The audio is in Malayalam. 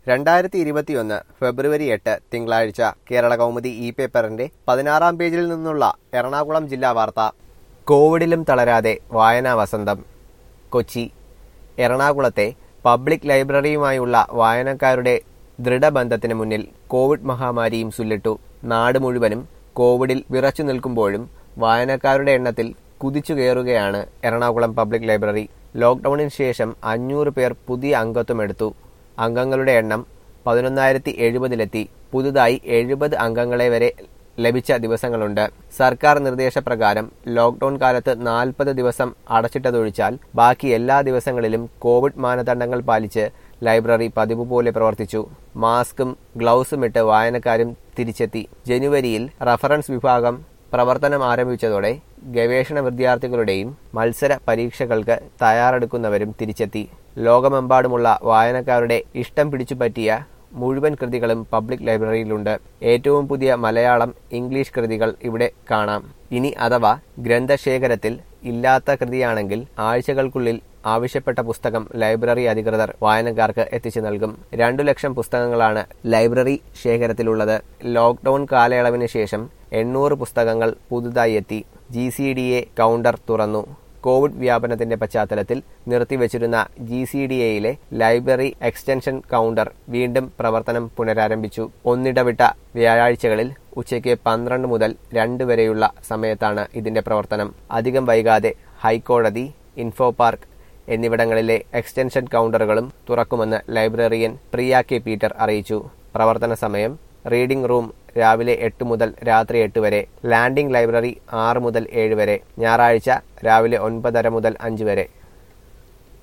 രണ്ടായിരത്തി ഇരുപത്തിയൊന്ന് ഫെബ്രുവരി എട്ട് തിങ്കളാഴ്ച കേരള കൗമുദി ഇ പേപ്പറിന്റെ പതിനാറാം പേജിൽ നിന്നുള്ള എറണാകുളം ജില്ലാ വാർത്ത കോവിഡിലും തളരാതെ വായനാ വസന്തം കൊച്ചി എറണാകുളത്തെ പബ്ലിക് ലൈബ്രറിയുമായുള്ള വായനക്കാരുടെ ദൃഢബന്ധത്തിന് മുന്നിൽ കോവിഡ് മഹാമാരിയും സുല്ലിട്ടു നാട് മുഴുവനും കോവിഡിൽ വിറച്ചു നിൽക്കുമ്പോഴും വായനക്കാരുടെ എണ്ണത്തിൽ കുതിച്ചു കയറുകയാണ് എറണാകുളം പബ്ലിക് ലൈബ്രറി ലോക്ക്ഡൌണിന് ശേഷം അഞ്ഞൂറ് പേർ പുതിയ അംഗത്വം എടുത്തു അംഗങ്ങളുടെ എണ്ണം പതിനൊന്നായിരത്തി എഴുപതിലെത്തി പുതുതായി എഴുപത് അംഗങ്ങളെ വരെ ലഭിച്ച ദിവസങ്ങളുണ്ട് സർക്കാർ നിർദ്ദേശപ്രകാരം ലോക്ക്ഡൌൺ കാലത്ത് നാൽപ്പത് ദിവസം അടച്ചിട്ടതൊഴിച്ചാൽ ബാക്കി എല്ലാ ദിവസങ്ങളിലും കോവിഡ് മാനദണ്ഡങ്ങൾ പാലിച്ച് ലൈബ്രറി പതിവ് പോലെ പ്രവർത്തിച്ചു മാസ്കും ഗ്ലൗസും ഇട്ട് വായനക്കാരും തിരിച്ചെത്തി ജനുവരിയിൽ റഫറൻസ് വിഭാഗം പ്രവർത്തനം ആരംഭിച്ചതോടെ ഗവേഷണ വിദ്യാർത്ഥികളുടെയും മത്സര പരീക്ഷകൾക്ക് തയ്യാറെടുക്കുന്നവരും തിരിച്ചെത്തി ലോകമെമ്പാടുമുള്ള വായനക്കാരുടെ ഇഷ്ടം പിടിച്ചുപറ്റിയ മുഴുവൻ കൃതികളും പബ്ലിക് ലൈബ്രറിയിലുണ്ട് ഏറ്റവും പുതിയ മലയാളം ഇംഗ്ലീഷ് കൃതികൾ ഇവിടെ കാണാം ഇനി അഥവാ ഗ്രന്ഥശേഖരത്തിൽ ഇല്ലാത്ത കൃതിയാണെങ്കിൽ ആഴ്ചകൾക്കുള്ളിൽ ആവശ്യപ്പെട്ട പുസ്തകം ലൈബ്രറി അധികൃതർ വായനക്കാർക്ക് എത്തിച്ചു നൽകും രണ്ടു ലക്ഷം പുസ്തകങ്ങളാണ് ലൈബ്രറി ശേഖരത്തിലുള്ളത് ലോക്ക്ഡൌൺ കാലയളവിന് ശേഷം എണ്ണൂറ് പുസ്തകങ്ങൾ പുതുതായി എത്തി G C D A counter തുറന്നു കോവിഡ് വ്യാപനത്തിന്റെ പശ്ചാത്തലത്തിൽ നിർത്തിവച്ചിരുന്ന ജി സി ഡി എയിലെ ലൈബ്രറി എക്സ്റ്റൻഷൻ കൗണ്ടർ വീണ്ടും പ്രവർത്തനം പുനരാരംഭിച്ചു ഒന്നിടവിട്ട വ്യാഴാഴ്ചകളിൽ ഉച്ചയ്ക്ക് പന്ത്രണ്ട് മുതൽ രണ്ട് വരെയുള്ള സമയത്താണ് ഇതിന്റെ പ്രവർത്തനം അധികം വൈകാതെ ഹൈക്കോടതി ഇൻഫോ പാർക്ക് എന്നിവിടങ്ങളിലെ എക്സ്റ്റൻഷൻ കൗണ്ടറുകളും തുറക്കുമെന്ന് ലൈബ്രറിയൻ പ്രിയ കെ പീറ്റർ അറിയിച്ചു പ്രവർത്തന സമയം റീഡിംഗ് റൂം രാവിലെ എട്ട് മുതൽ രാത്രി എട്ട് വരെ ലാൻഡിംഗ് ലൈബ്രറി ആറ് മുതൽ ഏഴ് വരെ ഞായറാഴ്ച രാവിലെ ഒൻപതര മുതൽ അഞ്ച് വരെ